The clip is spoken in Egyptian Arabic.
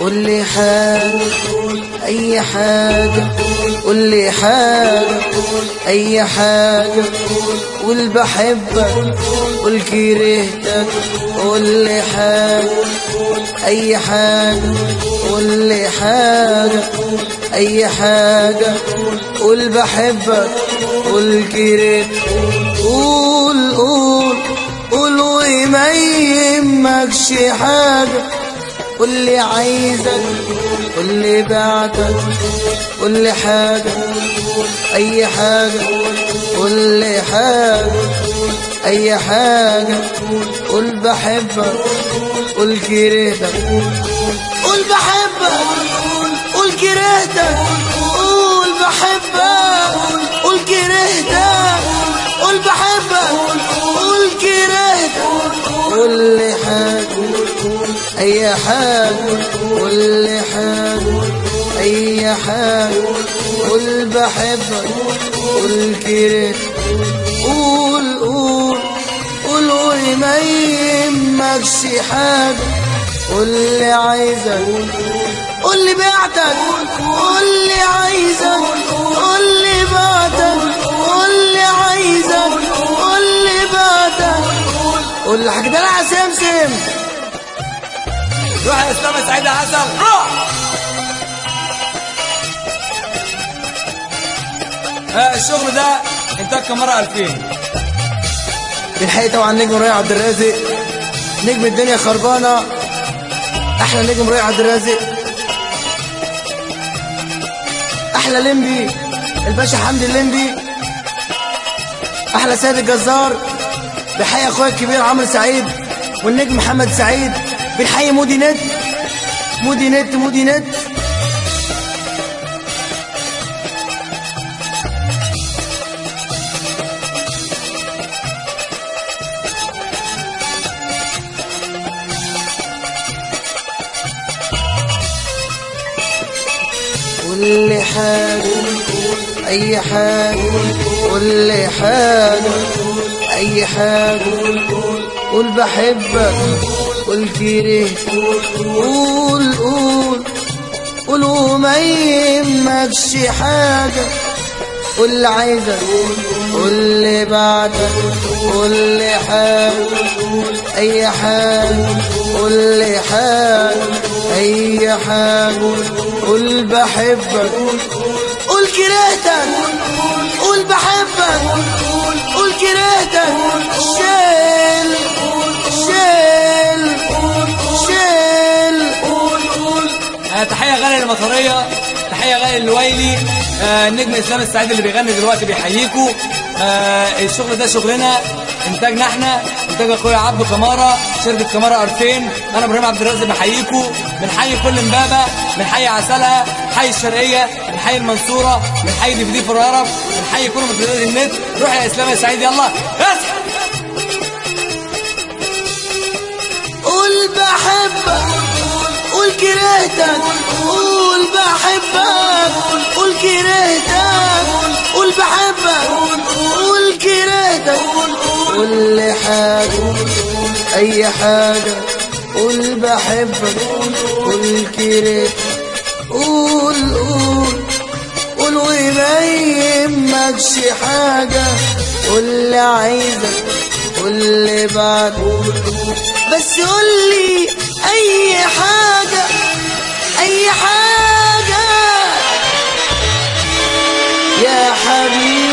قول لي حاجة أي حاجة قول لي حاجة أي حاجة قول بحبك قول كرهتك قول لي حاجة أي حاجة قول لي حاجة أي حاجة قول بحبك قول كرهتك قول قول قول وما يهمكش حاجة قول لي عايزك قول لي بعتك قول لي حاجة أي حاجة قول لي حاجة أي حاجة قول بحبك قول كرهتك قول بحبك قول كرهتك قول بحبك قول كرهتك قول بحبك قول كرهتك قول لي حاجة أي حاجة قول لي حاجة أي حاجة قول بحبك قول كرهتك قول قول قول وما يهمكش حاجة قول لي عايزك قول لي بعتك قول لي عايزك قول لي بعتك قول لي عايزك قول لي بعتك قول لي حاجة ده يا سمسم روح يا اسلام يا سعيد يا حسن روح آه الشغل ده انتاج كاميرا 2000 بالحقيقة طبعا نجم رؤيا عبد الرازق نجم الدنيا خربانة أحلى نجم رؤيا عبد الرازق أحلى لمبي الباشا حمدي الليمبي أحلى سيد الجزار بحي أخويا الكبير عمرو سعيد والنجم محمد سعيد بنحيي مودي نت مودي نت مودي نت قول لي حاجة أي حاجة قول لي حاجة أي حاجة قول بحبك قول كرهت قول قول قول وما يهمكش حاجة قول اللي عايزك قول لي بعدك قول لي حاجة أي حاجة قول لي حاجة أي حاجة قول بحبك قول كرهتك قول بحبك قول كرهتك شيل شيل شيل آه تحيه غاليه للمطريه تحيه غاليه للويلي آه النجم اسلام السعيد اللي بيغني دلوقتي بيحييكوا آه الشغل ده شغلنا انتاجنا احنا انتاج اخويا عبده كمارة شركه كمارة 2000 انا ابراهيم عبد الرازق بحييكوا بنحيي كل امبابه بنحيي عسلها حي الشرقيه بنحيي المنصوره بنحيي دي في دي في الهرب بنحيي كل متردد النت روح يا اسلام يا سعيد يلا اصحى قول بحبك قول كرهتك قول بحبك قول كرهتك قول بحبك قول كرهتك قول لي حاجة أي حاجة قول بحبك قول كرهتك قول قول قول وما يهمكش حاجة قول لي عايزك قول لي بعد بس قول لي أي حاجة أي حاجة يا حبيبي